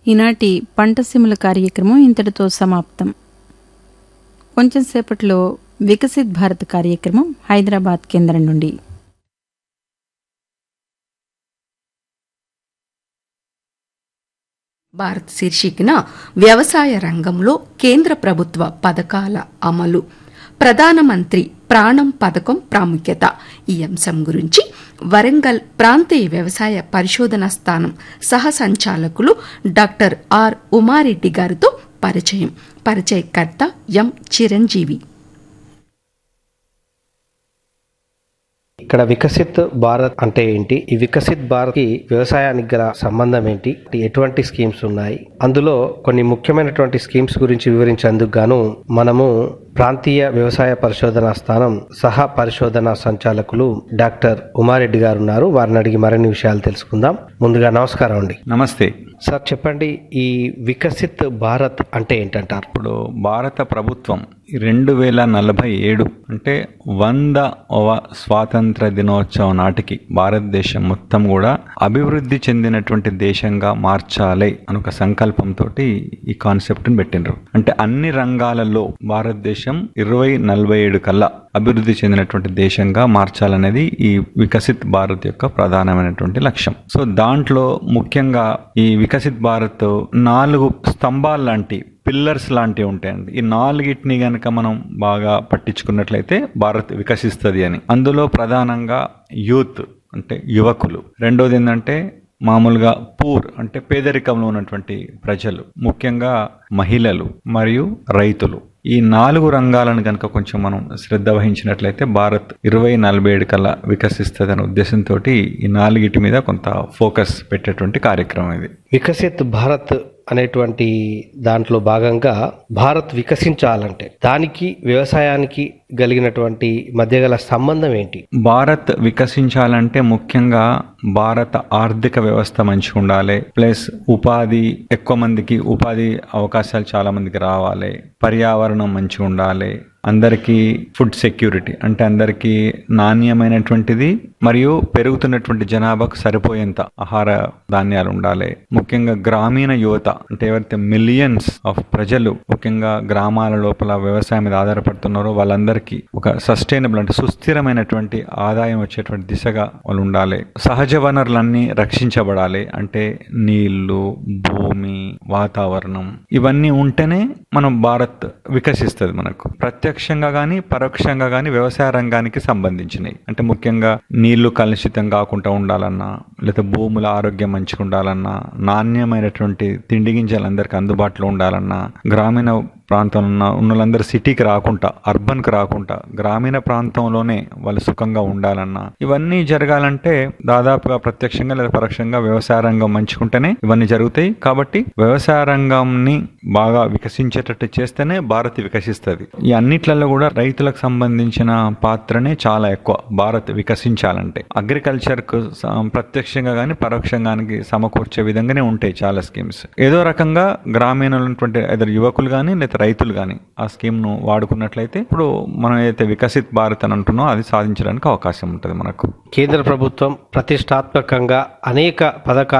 ఈనాటి పంటసీముల కార్యక్రమం ఇంతటితో సమాప్తం కొంచెం సేపట్లో వికసిత్ భారత్ కార్యక్రమం హైదరాబాద్ కేంద్రం నుండి భారత్ శీర్షికన వ్యవసాయ రంగంలో కేంద్ర ప్రభుత్వ పథకాల అమలు ప్రధానమంత్రి ప్రాణం పథకం ప్రాముఖ్యత ఈ అంశం గురించి వరంగల్ ప్రాంతీయ వ్యవసాయ పరిశోధన స్థానం సహ సంచాలకులు డాక్టర్ ఆర్ ఉమారెడ్డి గారితో పరిచయం పరిచయకర్త ఎం చిరంజీవి ఇక్కడ వికసిత్ భారత్ అంటే ఏంటి ఈ వికసిత్ భారత్ కి వ్యవసాయానికి గల సంబంధం ఏంటి ఎటువంటి స్కీమ్స్ ఉన్నాయి అందులో కొన్ని ముఖ్యమైనటువంటి స్కీమ్స్ గురించి వివరించేందుకు గాను మనము ప్రాంతీయ వ్యవసాయ పరిశోధన స్థానం సహ పరిశోధన సంచాలకులు డాక్టర్ ఉమారెడ్డి గారు ఉన్నారు వారిని అడిగి మరిన్ని విషయాలు తెలుసుకుందాం ముందుగా నమస్కారం అండి నమస్తే సార్ చెప్పండి ఈ వికసిత్ భారత్ అంటే ఏంటంటారు ఇప్పుడు భారత ప్రభుత్వం రెండు వేల నలభై ఏడు అంటే వందవ స్వాతంత్ర దినోత్సవం నాటికి భారతదేశం మొత్తం కూడా అభివృద్ధి చెందినటువంటి దేశంగా మార్చాలి అని ఒక సంకల్పంతో ఈ కాన్సెప్ట్ని పెట్టినరు అంటే అన్ని రంగాలలో భారతదేశం ఇరవై నలభై ఏడు కల్లా అభివృద్ధి చెందినటువంటి దేశంగా మార్చాలనేది ఈ వికసిత్ భారత్ యొక్క ప్రధానమైనటువంటి లక్ష్యం సో దాంట్లో ముఖ్యంగా ఈ వికసిత్ భారత్ నాలుగు స్తంభాలు లాంటి పిల్లర్స్ లాంటివి ఉంటాయండి ఈ నాలుగిటిని గనక మనం బాగా పట్టించుకున్నట్లయితే భారత్ వికసిస్తుంది అని అందులో ప్రధానంగా యూత్ అంటే యువకులు రెండోది ఏంటంటే మామూలుగా పూర్ అంటే పేదరికంలో ఉన్నటువంటి ప్రజలు ముఖ్యంగా మహిళలు మరియు రైతులు ఈ నాలుగు రంగాలను కనుక కొంచెం మనం శ్రద్ధ వహించినట్లయితే భారత్ ఇరవై నలభై ఏడు కల్లా వికసిస్తుంది అనే ఉద్దేశంతో ఈ నాలుగిటి మీద కొంత ఫోకస్ పెట్టేటువంటి కార్యక్రమం ఇది వికసిత్ భారత్ అనేటువంటి దాంట్లో భాగంగా భారత్ వికసించాలంటే దానికి వ్యవసాయానికి కలిగినటువంటి మధ్య గల సంబంధం ఏంటి భారత్ వికసించాలంటే ముఖ్యంగా భారత ఆర్థిక వ్యవస్థ మంచిగా ఉండాలి ప్లస్ ఉపాధి ఎక్కువ మందికి ఉపాధి అవకాశాలు చాలా మందికి రావాలి పర్యావరణం మంచిగా ఉండాలి అందరికీ ఫుడ్ సెక్యూరిటీ అంటే అందరికీ నాణ్యమైనటువంటిది మరియు పెరుగుతున్నటువంటి జనాభాకు సరిపోయేంత ఆహార ధాన్యాలు ఉండాలి ముఖ్యంగా గ్రామీణ యువత అంటే ఎవరైతే మిలియన్స్ ఆఫ్ ప్రజలు ముఖ్యంగా గ్రామాల లోపల వ్యవసాయం మీద ఆధారపడుతున్నారో వాళ్ళందరికీ ఒక సస్టైనబుల్ అంటే సుస్థిరమైనటువంటి ఆదాయం వచ్చేటువంటి దిశగా వాళ్ళు ఉండాలి సహజ వనరులన్నీ రక్షించబడాలి అంటే నీళ్లు భూమి వాతావరణం ఇవన్నీ ఉంటేనే మనం భారత్ వికసిస్తుంది మనకు ప్రత్యక్షంగా కానీ పరోక్షంగా కానీ వ్యవసాయ రంగానికి సంబంధించినవి అంటే ముఖ్యంగా నీళ్లు కలుషితం కాకుండా ఉండాలన్నా లేదా భూముల ఆరోగ్యం మంచిగా ఉండాలన్నా నాణ్యమైనటువంటి తిండి గింజలు అందరికి అందుబాటులో ఉండాలన్నా గ్రామీణ ప్రాంతంలో ఉన్న ఉన్న వాళ్ళందరూ సిటీకి రాకుండా అర్బన్కి రాకుండా గ్రామీణ ప్రాంతంలోనే వాళ్ళు సుఖంగా ఉండాలన్నా ఇవన్నీ జరగాలంటే దాదాపుగా ప్రత్యక్షంగా లేదా పరోక్షంగా వ్యవసాయ రంగం మంచుకుంటేనే ఇవన్నీ జరుగుతాయి కాబట్టి వ్యవసాయ రంగంని బాగా వికసించేటట్టు చేస్తేనే భారత్ వికసిస్తుంది ఈ అన్నిట్లలో కూడా రైతులకు సంబంధించిన పాత్రనే చాలా ఎక్కువ భారత్ వికసించాలంటే అగ్రికల్చర్ కు స- ప్రత్యక్షంగా కానీ పరోక్షంగా సమకూర్చే విధంగానే ఉంటాయి చాలా స్కీమ్స్ ఏదో రకంగా గ్రామీణ ఉన్నటువంటి ఇద్దరు యువకులు కానీ లేదా రైతులు కానీ ఆ స్కీమ్ ను వాడుకున్నట్లయితే ఇప్పుడు మనం ఏదైతే వికసిత్ భారత్ అని అంటున్నామో అది సాధించడానికి అవకాశం ఉంటుంది మనకు కేంద్ర ప్రభుత్వం ప్రతిష్టాత్మకంగా అనేక పథకాలు